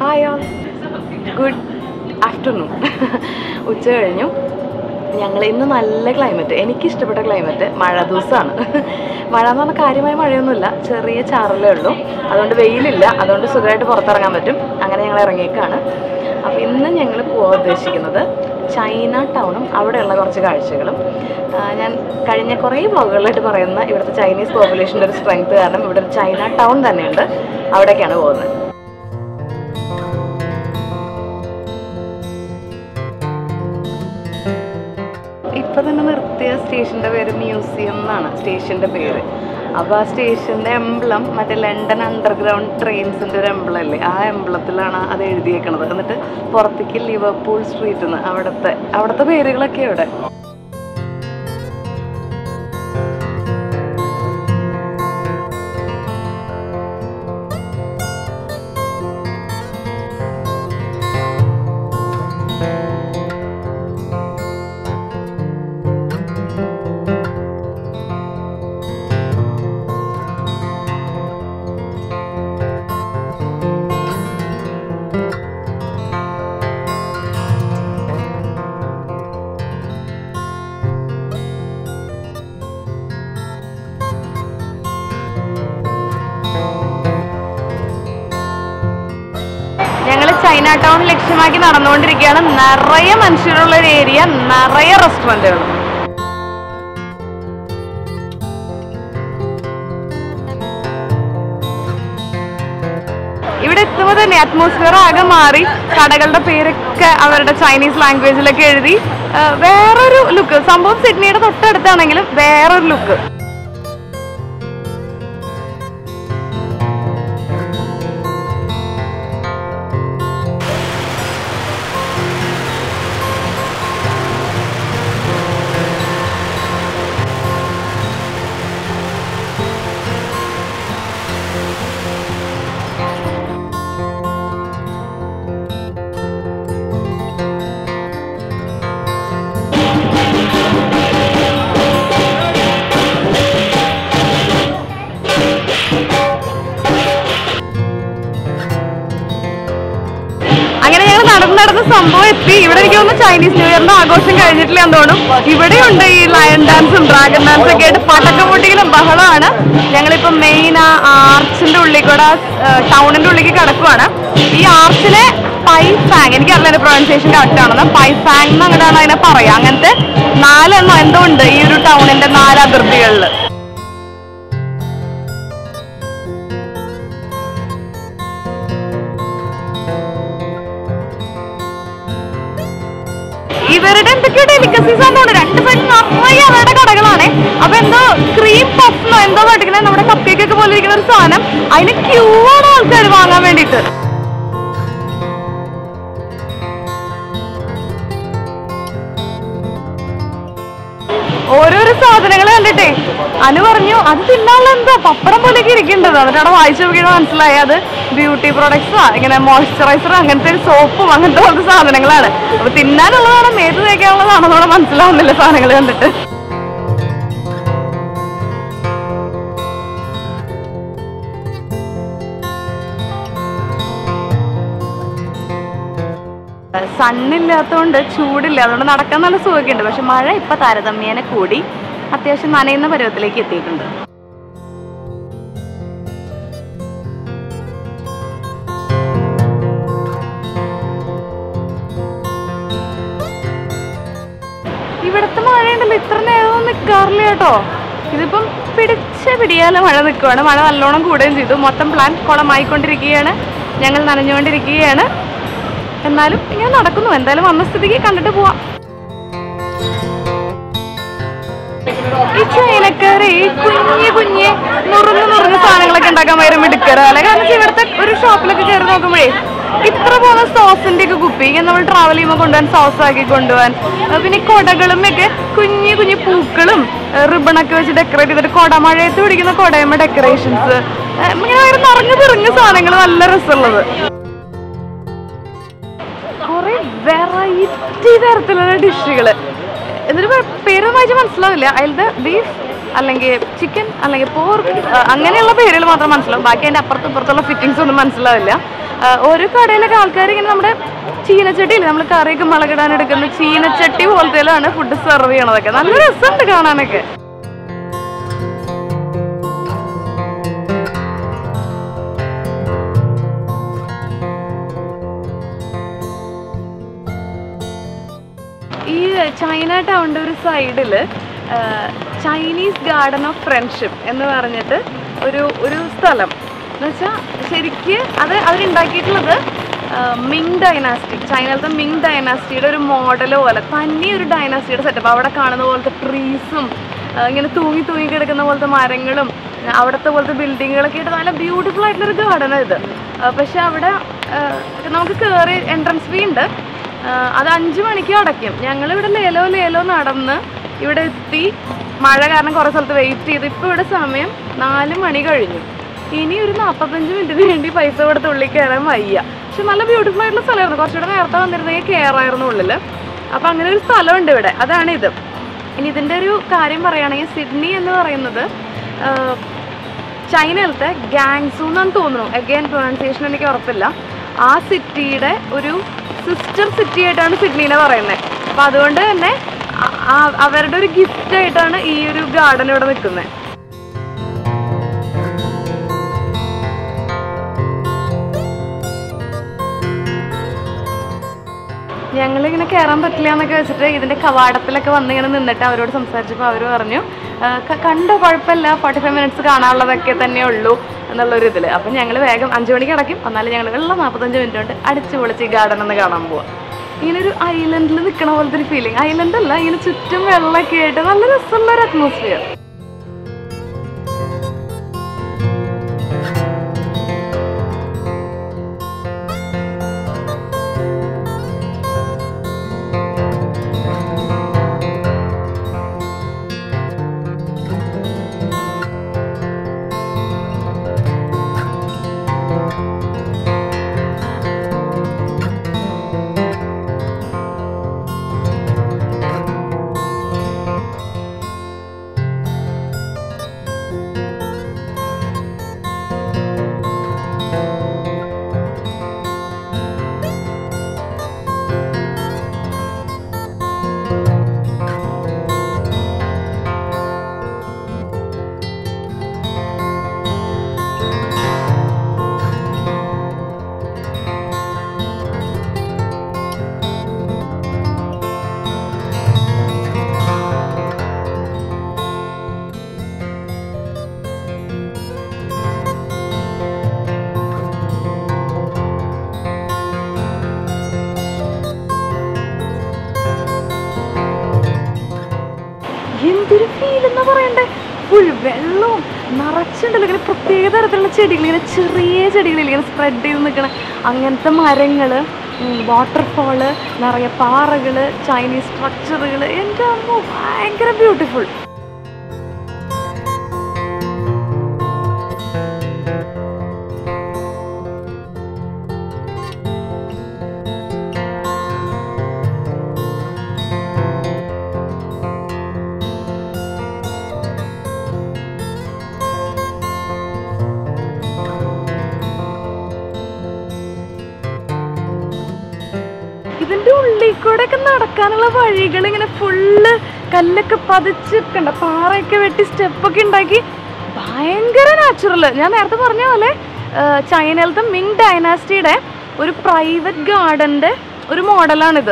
hi all good afternoon ഉച്ച കഴിഞ്ഞു ഞങ്ങൾ ഇന്ന് നല്ല ക്ലൈമറ്റ് എനിക്ക് ഇഷ്ടപ്പെട്ട ക്ലൈമറ്റ് മഴ ദിവസമാണ് മഴ എന്ന് പറഞ്ഞാൽ കാര്യമായ മഴയൊന്നുമില്ല ചെറിയ ചാറലേ ഉള്ളൂ അതുകൊണ്ട് വെയിലില്ല അതുകൊണ്ട് സുഖമായിട്ട് പുറത്തിറങ്ങാൻ പറ്റും അങ്ങനെ ഞങ്ങൾ ഇറങ്ങിയേക്കാണ് അപ്പോൾ ഇന്ന് ഞങ്ങൾ പോകാൻ ഉദ്ദേശിക്കുന്നത് ചൈന ടൗണും അവിടെയുള്ള കുറച്ച് കാഴ്ചകളും ആ, ഞാൻ കഴിഞ്ഞ കുറേ വ്ളോഗുകളിലായിട്ട് പറയുന്ന ഇവിടുത്തെ ചൈനീസ് പോപ്പുലേഷൻ്റെ ഒരു സ്ട്രെങ്ത് കാരണം ഇവിടെ ഒരു ചൈന ടൗൺ തന്നെയുണ്ട് അവിടേക്കാണ് പോകുന്നത് ഇപ്പൊ തന്നെ നിർത്തിയ സ്റ്റേഷന്റെ പേര് മ്യൂസിയം എന്നാണ് സ്റ്റേഷന്റെ പേര് അപ്പൊ ആ സ്റ്റേഷന്റെ എംബ്ലം മറ്റേ ലണ്ടൻ അണ്ടർഗ്രൗണ്ട് ട്രെയിൻസിന്റെ ഒരു എംബ്ലം അല്ലേ ആ എംബ്ലത്തിലാണ് അത് എഴുതിയേക്കണത് എന്നിട്ട് പുറത്തേക്ക് ലിവർപൂൾ സ്ട്രീറ്റ് എന്ന് അവിടുത്തെ അവിടുത്തെ പേരുകളൊക്കെ ഇവിടെ ഞങ്ങൾ ചൈന ടൗൺ ലക്ഷ്യമാക്കി നടന്നുകൊണ്ടിരിക്കുകയാണ് നിറയെ മനുഷ്യരുള്ള ഒരു ഏരിയ നിറയെ റെസ്റ്റോറൻറ്റുകൾ ഇവിടെ എത്തുമ്പോൾ തന്നെ അറ്റ്മോസ്ഫിയർ ആകെ മാറി കടകളുടെ പേരൊക്കെ അവരുടെ ചൈനീസ് ലാംഗ്വേജിലൊക്കെ എഴുതി ആ, വേറൊരു ലുക്ക് സംഭവം സിഡ്നിയുടെ തൊട്ടടുത്താണെങ്കിലും വേറൊരു ലുക്ക് അങ്ങനെ ഞങ്ങൾ നടന്ന് നടന്ന് സംഭവം എത്തി ഇവിടെ എനിക്ക് തോന്നുന്നു ചൈനീസ് ന്യൂ ഇയറിന്റെ ആഘോഷം കഴിഞ്ഞിട്ടില്ല എന്ന് തോന്നുന്നു ഇവിടെയുണ്ട് ഈ ലയൺ ഡാൻസും ഡ്രാഗൺ ഡാൻസും ഒക്കെ ആയിട്ട് പടക്ക പൊട്ടിക്കലും ബഹളമാണ് ഞങ്ങളിപ്പോ മെയിൻ ആ ആർച്ചിന്റെ ഉള്ളിൽ കൂടെ ടൗണിന്റെ ഉള്ളിലേക്ക് കിടക്കുവാണ് ഈ ആർച്ചിനെ പൈഫാങ് എനിക്കറിയില്ല അതിന്റെ പ്രൊനൗൺസിയേഷൻ കറക്റ്റ് ആണെന്ന് പൈഫാങ് എന്ന് അങ്ങനെയാണ് അതിനെ പറയാ അങ്ങനത്തെ നാലെണ്ണം എന്തോ ഉണ്ട് ഈ ഒരു ടൗണിന്റെ നാല് അതിർത്തികളിൽ ഇവരുടെ എന്തൊക്കെയോ ഡെലിക്കസീസ് ആണ് രണ്ട് സൈഡ് നിറയെ അവരുടെ കടകളാണ് അപ്പൊ എന്തോ ക്രീം പഫ്ന്നോ എന്തോ പഠിക്കുന്നത് നമ്മുടെ കപ്പ് കേക്ക് ഒക്കെ പോലെ ഇരിക്കുന്ന ഒരു സാധനം അതിന് ക്യൂ ആണ് ആൾക്കാർ വാങ്ങാൻ വേണ്ടിയിട്ട് ഓരോരോ സാധനങ്ങൾ കണ്ടിട്ടേ അനു പറഞ്ഞു അത് തിന്നാനുള്ള എന്തോ പപ്പടം പോലെയൊക്കെ ഇരിക്കേണ്ടത് എന്നിട്ട് അവിടെ വായിച്ചു നോക്കിയിട്ട് മനസ്സിലായി അത് ബ്യൂട്ടി പ്രോഡക്ട്സാ ഇങ്ങനെ മോയ്സ്ചറൈസർ അങ്ങനത്തെ ഒരു സോപ്പും അങ്ങനത്തെ പോലത്തെ സാധനങ്ങളാണ് അപ്പൊ തിന്നാനുള്ളതാണോ മേത്ത് തേക്കാനുള്ളതാണോ എന്നോട് മനസ്സിലാവുന്നില്ല സാധനങ്ങൾ കണ്ടിട്ട് സണ്ണില്ലാത്തതുകൊണ്ട് ചൂടില്ല അതുകൊണ്ട് നടക്കാൻ നല്ല സുഖമൊക്കെ ഉണ്ട് പക്ഷെ മഴ ഇപ്പൊ താരതമ്യേന കൂടി അത്യാവശ്യം നനയുന്ന പരുവത്തിലേക്ക് എത്തിയിട്ടുണ്ട് ഇവിടുത്തെ മഴയുണ്ടല്ലോ ഇത്ര നേരം നിൽക്കാറില്ല കേട്ടോ ഇതിപ്പം പിടിച്ച പിടിയാലെ മഴ നിൽക്കുവാണ് മഴ നല്ലോണം കൂടുകയും ചെയ്തു മൊത്തം പ്ലാൻ കുളമായിക്കൊണ്ടിരിക്കുകയാണ് ഞങ്ങൾ നനഞ്ഞുകൊണ്ടിരിക്കുകയാണ് എന്നാലും ഇങ്ങനെ നടക്കുന്നു എന്തായാലും വന്ന സ്ഥിതിക്ക് കണ്ടിട്ട് പോവാം ഈ ചൈനക്കാരെ ഈ കുഞ്ഞു കുഞ്ഞ് നുറുങ്ങ് നുറുങ്ങ് സാധനങ്ങളൊക്കെ ഉണ്ടാക്കാൻ ഭയങ്കര മിടുക്കരല്ല കാരണം വെച്ചാ ഇവിടുത്തെ ഒരു ഷോപ്പിലൊക്കെ കയറി നോക്കുമ്പോഴേ ഇത്ര പോകുന്ന സോസിന്റെ ഒക്കെ കുപ്പി ഇങ്ങനെ നമ്മൾ ട്രാവൽ ചെയ്യുമ്പോൾ കൊണ്ടുപോകാൻ സോസ് ആക്കി കൊണ്ടുപോകാൻ ആ, പിന്നെ കൊടകളും ഒക്കെ കുഞ്ഞു കുഞ്ഞു പൂക്കളും റിബണൊക്കെ വെച്ച് ഡെക്കറേറ്റ് ചെയ്തിട്ട് കൊട മഴയത്ത് പിടിക്കുന്ന കൊടയമ്മ ഡെക്കറേഷൻസ് ഇങ്ങനെ ഭയങ്കര നിറഞ്ഞു തിറങ്ങ് സാധനങ്ങൾ നല്ല രസമുള്ളത് കുറെ വെറൈറ്റി തരത്തിലുള്ള ഡിഷുകൾ എന്നിട്ട് പേ- പേരൊന്നും വായിച്ച് മനസ്സിലാവില്ല അതിലത്തെ ബീഫ് അല്ലെങ്കിൽ ചിക്കൻ അല്ലെങ്കിൽ പോർക്ക് അങ്ങനെയുള്ള പേരുകൾ മാത്രം മനസ്സിലാവും ബാക്കി അതിൻ്റെ അപ്പുറത്തും ഇപ്പുറത്തുള്ള ഫിറ്റിങ്സ് ഒന്നും മനസ്സിലാവില്ല ആ, ഓരോ കടയിലൊക്കെ ആൾക്കാർ ഇങ്ങനെ നമ്മുടെ ചീനച്ചട്ടിയില്ലേ നമ്മൾ കറിയൊക്കെ മുളകിടാൻ എടുക്കുന്ന ചീനച്ചട്ടി പോലത്തേലാണ് ഫുഡ് സെർവ് ചെയ്യണതൊക്കെ നല്ല രസമുണ്ട് കാണാനൊക്കെ ഈ ചൈന ടൗണിൻ്റെ ഒരു സൈഡിൽ ചൈനീസ് ഗാർഡൻ ഓഫ് ഫ്രണ്ട്ഷിപ്പ് എന്ന് പറഞ്ഞിട്ട് ഒരു ഒരു സ്ഥലം എന്ന് വെച്ചാൽ ശരിക്ക് അത് അവരുണ്ടാക്കിയിട്ടുള്ളത് മിങ് ഡൈനാസ്റ്റി ചൈനയിലത്തെ മിങ് ഡൈനാസ്റ്റിയുടെ ഒരു മോഡൽ പോലെ തന്നെ ഒരു ഡൈനാസ്റ്റിയുടെ സെറ്റപ്പ് അവിടെ കാണുന്ന പോലത്തെ ട്രീസും ഇങ്ങനെ തൂങ്ങി തൂങ്ങി കിടക്കുന്ന പോലത്തെ മരങ്ങളും ആ, അവിടുത്തെ പോലത്തെ ബിൽഡിങ്ങുകളൊക്കെ ആയിട്ട് നല്ല ബ്യൂട്ടിഫുൾ ആയിട്ടുള്ളൊരു ഗാർഡനാണ് ഇത് ആ, പക്ഷെ അവിടെ ആ, നമുക്ക് കയറി എൻട്രൻസ് ഫീ ഉണ്ട് ആ, അത് അഞ്ച് മണിക്ക് അടയ്ക്കും ഞങ്ങൾ ഇവിടെ ലേലോ ലേലോ നടന്ന് ഇവിടെ എത്തി മഴ കാരണം കുറേ സ്ഥലത്ത് വെയിറ്റ് ചെയ്ത് ഇപ്പോൾ ഇവിടെ സമയം നാല് മണി കഴിഞ്ഞു ഇനി ഒരു നാൽപ്പത്തഞ്ച് മിനിറ്റിന് വേണ്ടി പൈസ കൊടുത്ത് ഉള്ളിൽ കയറാൻ വയ്യ പക്ഷെ നല്ല ബ്യൂട്ടിഫുൾ ആയിട്ടുള്ള സ്ഥലമായിരുന്നു കുറച്ചുകൂടെ നേരത്തെ വന്നിരുന്നെങ്കിൽ കയറായിരുന്നു ഉള്ളിൽ അപ്പോൾ അങ്ങനെ ഒരു സ്ഥലമുണ്ട് ഇവിടെ അതാണ് ഇത് ഇനി ഇതിൻ്റെ ഒരു കാര്യം പറയുകയാണെങ്കിൽ സിഡ്നി എന്ന് പറയുന്നത് ആ, ചൈനയിലത്തെ ഗാങ്സു എന്നാണ് തോന്നുന്നു അഗൈൻ പ്രൊണൗൺസിയേഷൻ എനിക്ക് ഉറപ്പില്ല ആ സിറ്റിയുടെ ഒരു സിസ്റ്റർ സിറ്റി ആയിട്ടാണ് സിഡ്നീനെ പറയുന്നത് അപ്പം അതുകൊണ്ട് തന്നെ ആ- ആ- അവരുടെ ഒരു ഗിഫ്റ്റ് ആയിട്ടാണ് ഈ ഒരു ഗാർഡൻ ഇവിടെ നിൽക്കുന്നത് ഞങ്ങളിങ്ങനെ കയറാൻ പറ്റില്ല എന്നൊക്കെ വെച്ചിട്ട് ഇതിന്റെ കവാടത്തിലൊക്കെ വന്ന് ഇങ്ങനെ നിന്നിട്ട് അവരോട് സംസാരിച്ചപ്പോൾ അവർ പറഞ്ഞു "ആ, ക- കണ്ടോ കുഴപ്പമില്ല ഫോർട്ടി ഫൈവ് മിനിറ്റ്സ് കാണാനുള്ളതൊക്കെ തന്നെ ഉള്ളൂ എന്നുള്ളൊരു ഇതിൽ അപ്പം ഞങ്ങൾ വേഗം അഞ്ച് മണിക്ക് അടയ്ക്കും എന്നാലും ഞങ്ങൾ വെള്ളം നാൽപ്പത്തഞ്ച് മിനിറ്റ് കൊണ്ട് അടിച്ച് പൊളിച്ച് ഈ ഗാർഡൻ ഒന്ന് കാണാൻ പോവാം ഇങ്ങനെ ഒരു ഐലൻഡിൽ നിൽക്കണ പോലത്തെ ഒരു ഫീലിംഗ് ഐലൻഡ് അല്ല ഇങ്ങനെ ചുറ്റും വെള്ളമൊക്കെ ആയിട്ട് നല്ല രസമുള്ള ഒരു അറ്റ്മോസ്ഫിയർ എന്തൊരു ഫീൽ എന്നാ പറയണ്ടേ ഫുൾ വെള്ളവും നിറച്ചുണ്ടല്ലോ ഇങ്ങനെ പ്രത്യേക തരത്തിലുള്ള ചെടികൾ ഇങ്ങനെ ചെറിയ ചെടികളിൽ ഇങ്ങനെ സ്പ്രെഡ് ചെയ്ത് നിൽക്കണ അങ്ങനത്തെ മരങ്ങൾ വാട്ടർഫോള് നിറയെ പാറകൾ ചൈനീസ് സ്ട്രക്ചറുകൾ എൻ്റെ അമ്മ ഭയങ്കര ബ്യൂട്ടിഫുൾ ഇതിന്റെ ഉള്ളിൽ കൂടെ ഒക്കെ നടക്കാനുള്ള വഴികൾ ഇങ്ങനെ ഫുള്ള് കല്ലൊക്കെ പതിച്ച് കണ്ട പാറയൊക്കെ വെട്ടി സ്റ്റെപ്പൊക്കെ ഉണ്ടാക്കി ഭയങ്കര നാച്ചുറൽ ഞാൻ നേരത്തെ പറഞ്ഞ പോലെ ആ, ചൈനയിലത്തെ മിങ് ഡൈനാസ്റ്റിയുടെ ഒരു പ്രൈവറ്റ് ഗാർഡന്റെ ഒരു മോഡലാണിത്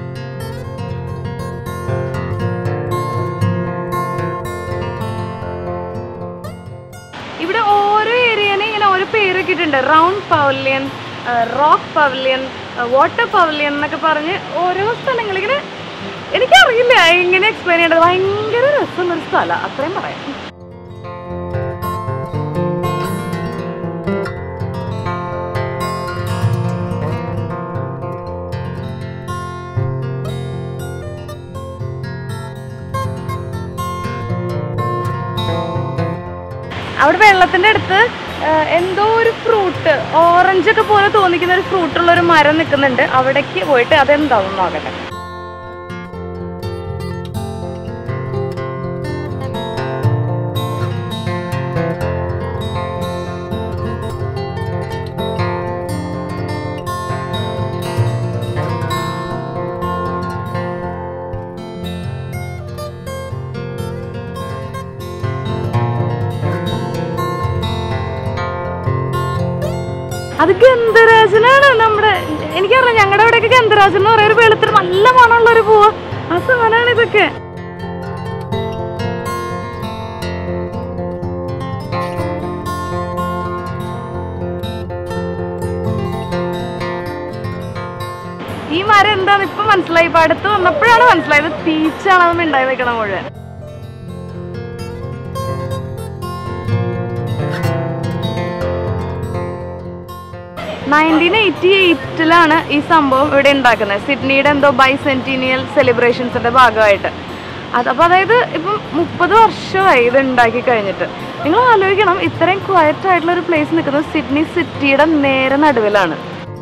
ഇവിടെ ഓരോ ഏരിയനെ ഇങ്ങനെ ഓരോ പേരൊക്കെ ഇട്ടിട്ടുണ്ട് round pavilion rock pavilion water pavilion എന്നൊക്കെ പറഞ്ഞ് ഓരോ സ്ഥലങ്ങൾ ഇങ്ങനെ എനിക്കറിയില്ല എങ്ങനെ എക്സ്പ്ലെയിൻ ചെയ്യേണ്ടത് ഭയങ്കര രസമുള്ളൊരു സ്ഥലം അത്രയും പറയാം അവിടെ വെള്ളത്തിന്റെ അടുത്ത് ആ, എന്തോ ഒരു ഫ്രൂട്ട് ഓറഞ്ച് ഒക്കെ പോലെ തോന്നിക്കുന്ന ഒരു ഫ്രൂട്ട് ഉള്ള ഒരു മരം നിൽക്കുന്നുണ്ട് അവിടേക്ക് പോയിട്ട് അതെന്താവും നോക്കട്ടെ അത് ഗന്ധരാജനാണ് നമ്മുടെ എനിക്കറിയാം ഞങ്ങളുടെ അവിടെയൊക്കെ ഗന്ധരാജൻ എന്ന് പറയുന്ന ഒരു വെളുത്തിട്ട് നല്ല മണമുള്ള ഒരു പൂവ് ആ സാധനമാണ് ഇതൊക്കെ ഈ മരം എന്താന്ന് ഇപ്പൊ മനസ്സിലായി ഇപ്പൊ അടുത്ത് വന്നപ്പോഴാണ് മനസ്സിലായത് പീച്ചാണ് അത് മിണ്ടായി നിൽക്കണം മുഴുവൻ നയൻറ്റീൻ എയ്റ്റി എയ്റ്റിലാണ് ഈ സംഭവം ഇവിടെ ഉണ്ടാക്കുന്നത് സിഡ്നിയുടെ എന്തോ ബൈസെന്റീനിയൽ സെലിബ്രേഷൻസിന്റെ ഭാഗമായിട്ട് അത് അപ്പോൾ അതായത് ഇപ്പം മുപ്പത് വർഷമായി ഇത് ഉണ്ടാക്കി കഴിഞ്ഞിട്ട് നിങ്ങൾ ആലോചിക്കണം ഇത്രയും ക്വയറ്റ് ആയിട്ടുള്ള ഒരു പ്ലേസ് നിൽക്കുന്നത് സിഡ്നി സിറ്റിയുടെ നേരെ നടുവിലാണ്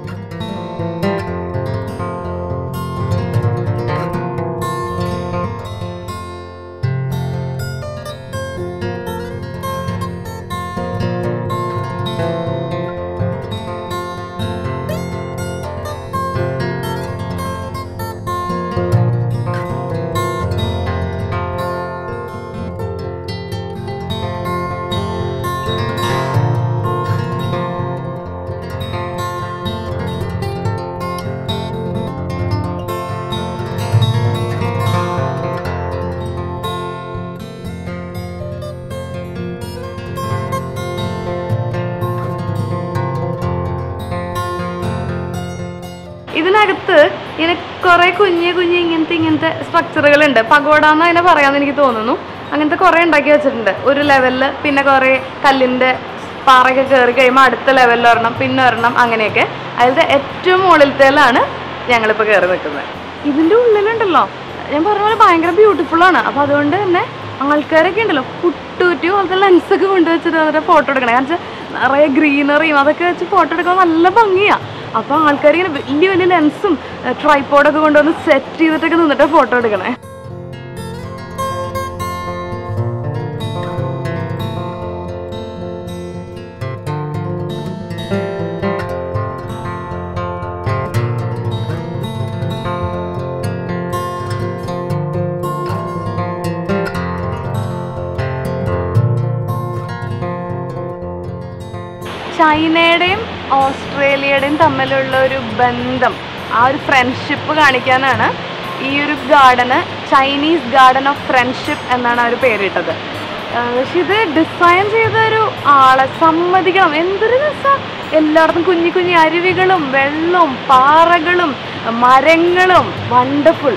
ഇതിനകത്ത് ഇങ്ങനെ കുറെ കുഞ്ഞു കുഞ്ഞു ഇങ്ങനത്തെ ഇങ്ങനത്തെ സ്ട്രക്ചറുകൾ ഉണ്ട് പഗോഡ എന്ന് അതിനെ പറയാന്ന് എനിക്ക് തോന്നുന്നു അങ്ങനത്തെ കുറെ ഉണ്ടാക്കി വെച്ചിട്ടുണ്ട് ഒരു ലെവലിൽ പിന്നെ കുറെ കല്ലിന്റെ പാറയൊക്കെ കയറി കഴിയുമ്പോൾ അടുത്ത ലെവലിൽ ഒരെണ്ണം പിന്നെ ഒരെണ്ണം അങ്ങനെയൊക്കെ അതിലത്തെ ഏറ്റവും മുകളിലത്തേലാണ് ഞങ്ങളിപ്പോൾ കയറി നിൽക്കുന്നത് ഇതിൻ്റെ ഉള്ളിലുണ്ടല്ലോ ഞാൻ പറഞ്ഞ പോലെ ഭയങ്കര ബ്യൂട്ടിഫുൾ ആണ് അപ്പോൾ അതുകൊണ്ട് തന്നെ ആൾക്കാരൊക്കെ ഉണ്ടല്ലോ കുട്ടൂറ്റി പോലത്തെ ലെൻസൊക്കെ കൊണ്ടുവച്ചിട്ട് അവരുടെ ഫോട്ടോ എടുക്കണേ കാരണം വെച്ചാൽ നിറയെ ഗ്രീനറിയും അതൊക്കെ വെച്ച് ഫോട്ടോ എടുക്കാൻ നല്ല ഭംഗിയാണ് അപ്പോൾ ആൾക്കാർ ഇങ്ങനെ വലിയ വലിയ ലെൻസും ട്രൈപ്പോഡൊക്കെ കൊണ്ടുവന്ന് സെറ്റ് ചെയ്തിട്ടൊക്കെ നിന്നിട്ട് ഫോട്ടോ എടുക്കണേ ചൈനയുടെയും ഓസ്ട്രേലിയയുടെയും തമ്മിലുള്ള ഒരു ബന്ധം ആ ഒരു ഫ്രണ്ട്ഷിപ്പ് കാണിക്കാനാണ് ഈ ഒരു ഗാർഡന് ചൈനീസ് ഗാർഡൻ ഓഫ് ഫ്രണ്ട്ഷിപ്പ് എന്നാണ് അവർ പേരിട്ടത് ആഹ് പക്ഷെ ഇത് ഡിസൈൻ ചെയ്ത ഒരു ആളെ സമ്മതിക്കണം എന്തൊരു രസം എല്ലായിടത്തും കുഞ്ഞു കുഞ്ഞു അരുവികളും വെള്ളവും പാറകളും മരങ്ങളും വണ്ടർഫുൾ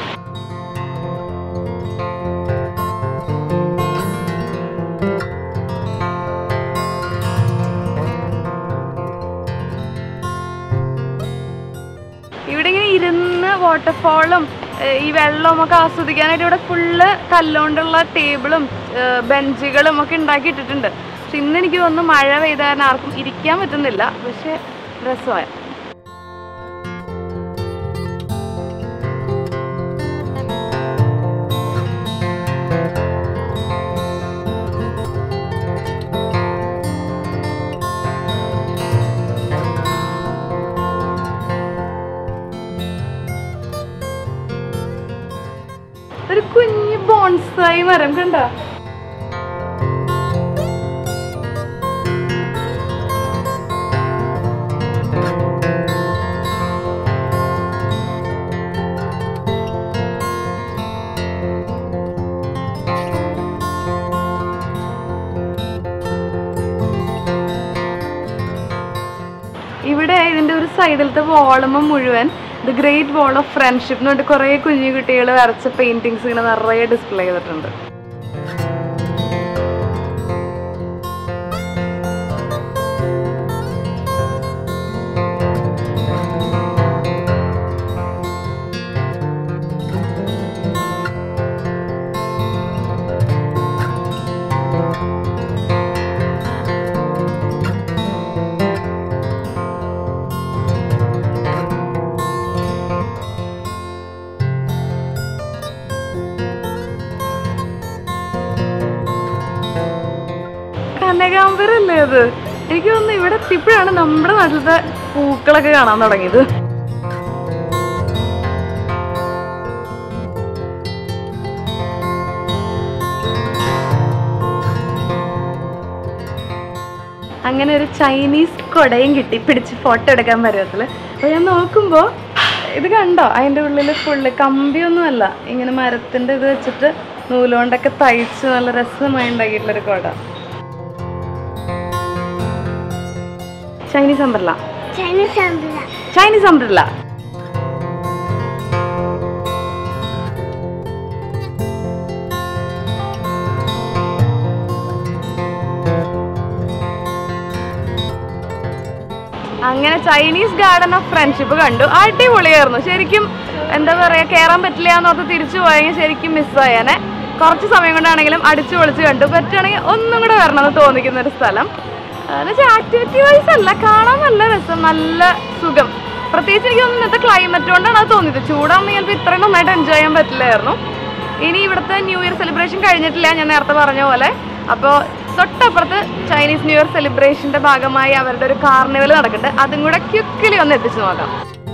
ഇവിടെ ഇങ്ങനെ ഇരുന്ന് വാട്ടർഫോളും ഈ വെള്ളവും ഒക്കെ ആസ്വദിക്കാനായിട്ട് ഇവിടെ ഫുള്ള് കല്ലുകൊണ്ടുള്ള ടേബിളും ബെഞ്ചുകളും ഒക്കെ ഉണ്ടാക്കി ഇട്ടിട്ടുണ്ട് പക്ഷെ ഇന്ന് എനിക്ക് തോന്നുന്നു മഴ പെയ്ത കാരണം ആർക്കും ഇരിക്കാൻ പറ്റുന്നില്ല പക്ഷെ രസമായ ഒരു കുഞ്ഞു ബോൺസായി മരം കണ്ട ഇവിടെ ഇതിന്റെ ഒരു സൈഡിലത്തെ വോളുമ്പോ മുഴുവൻ the great wall of friendship എന്ന് പറഞ്ഞിട്ട് കുറേ കുഞ്ഞു കുട്ടികൾ വരച്ച പെയിന്റിങ്സ് ഇങ്ങനെ നിറയെ ഡിസ്പ്ലേ ചെയ്തിട്ടുണ്ട് കനകാംബരല്ലേ അത് എനിക്ക് തോന്നുന്നു ഇവിടെ എത്തിയപ്പോഴാണ് നമ്മുടെ നാട്ടിലത്തെ പൂക്കളൊക്കെ കാണാൻ തുടങ്ങിയത് അങ്ങനെ ഒരു ചൈനീസ് കൊടയും കിട്ടി പിടിച്ച് ഫോട്ടോ എടുക്കാൻ പരുവത്തിൽ അപ്പോൾ ഞാൻ നോക്കുമ്പോൾ ഇത് കണ്ടോ അതിൻ്റെ ഉള്ളിൽ ഫുള്ള് കമ്പിയൊന്നുമല്ല ഇങ്ങനെ മരത്തിൻ്റെ ഇത് വെച്ചിട്ട് നൂലുകൊണ്ടൊക്കെ തയ്ച്ച് നല്ല രസമായി ഉണ്ടാക്കിയിട്ടുള്ളൊരു കൊട Chinese umbrella Chinese umbrella Chinese umbrella അങ്ങനെ ചൈനീസ് ഗാർഡൻ ഓഫ് ഫ്രണ്ട്ഷിപ്പ് കണ്ടു അടിപൊളിയായിരുന്നു ശരിക്കും എന്താ പറയുക കയറാൻ പറ്റില്ല എന്നോർത്ത് തിരിച്ചു പോയെങ്കിൽ ശരിക്കും മിസ്സായേനെ കുറച്ച് സമയം കൊണ്ടാണെങ്കിലും അടിച്ചു പൊളിച്ച് കണ്ടു പറ്റുകയാണെങ്കിൽ ഒന്നും കൂടെ വരണമെന്ന് തോന്നിക്കുന്ന ഒരു സ്ഥലം എന്നുവെച്ചാൽ ആക്ടിവിറ്റി വൈസ് അല്ല കാണാൻ നല്ല രസം നല്ല സുഖം പ്രത്യേകിച്ച് എനിക്ക് തോന്നുന്നു ഇന്നത്തെ ക്ലൈമറ്റ് കൊണ്ടാണ് അത് തോന്നിയത് ചൂടാണെങ്കിൽ ചിലപ്പോൾ ഇത്രയും നന്നായിട്ട് എൻജോയ് ചെയ്യാൻ പറ്റില്ലായിരുന്നു ഇനി ഇവിടുത്തെ ന്യൂ ഇയർ സെലിബ്രേഷൻ കഴിഞ്ഞിട്ടില്ല ഞാൻ നേരത്തെ പറഞ്ഞ പോലെ അപ്പോൾ തൊട്ടപ്പുറത്ത് ചൈനീസ് ന്യൂ ഇയർ സെലിബ്രേഷൻ്റെ ഭാഗമായി അവരുടെ ഒരു കാർണിവൽ നടക്കുന്നുണ്ട് അതും കൂടെ ക്യുക്കിലി ഒന്ന് എത്തിച്ചു നോക്കാം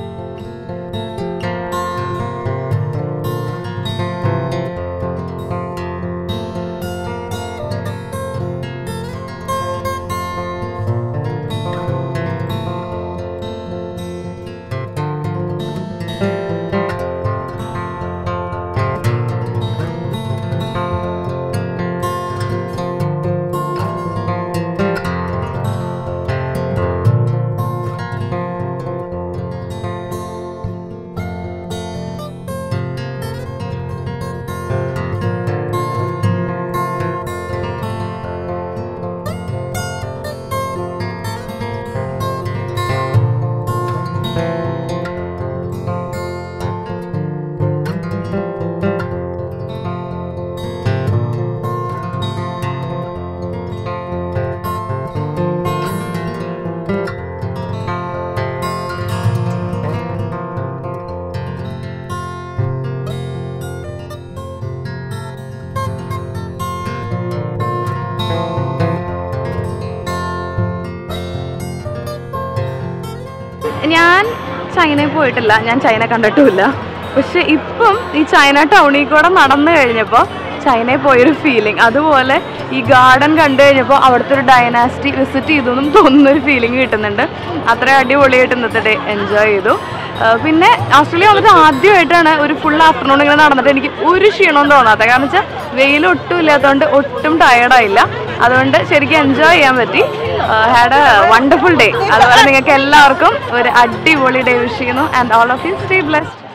ഞാൻ ചൈനയിൽ പോയിട്ടില്ല ഞാൻ ചൈന കണ്ടിട്ടുമില്ല പക്ഷെ ഇപ്പം ഈ ചൈന ടൗണിൽ കൂടെ നടന്നു കഴിഞ്ഞപ്പോൾ ചൈനയിൽ പോയൊരു ഫീലിംഗ് അതുപോലെ ഈ ഗാർഡൻ കണ്ടു കഴിഞ്ഞപ്പോൾ അവിടുത്തെ ഒരു ഡൈനാസ്റ്റി വിസിറ്റ് ചെയ്തു എന്നും തോന്നുന്നൊരു ഫീലിംഗ് കിട്ടുന്നുണ്ട് അത്ര അടിപൊളിയായിട്ട് ഇന്നത്തെ ഡേ എൻജോയ് ചെയ്തു ആ, പിന്നെ ഓസ്ട്രേലിയ വന്നിട്ട് ആദ്യമായിട്ടാണ് ഒരു ഫുൾ ആഫ്റ്റർനൂൺ ഇങ്ങനെ നടന്നിട്ട് എനിക്ക് ഒരു ക്ഷീണവും തോന്നാത്തത് കാരണം വെച്ചാൽ വെയിൽ ഒട്ടും ഇല്ലാത്തതുകൊണ്ട് ഒട്ടും ടയർഡായില്ല അതുകൊണ്ട് ശരിക്കും എൻജോയ് ചെയ്യാൻ പറ്റി ഹാഡ് എ വണ്ടർഫുൾ ഡേ അതുപോലെ നിങ്ങൾക്ക് എല്ലാവർക്കും ഒരു അടിപൊളി ഡേ വിഷ് ചെയ്യുന്നു and all of you stay blessed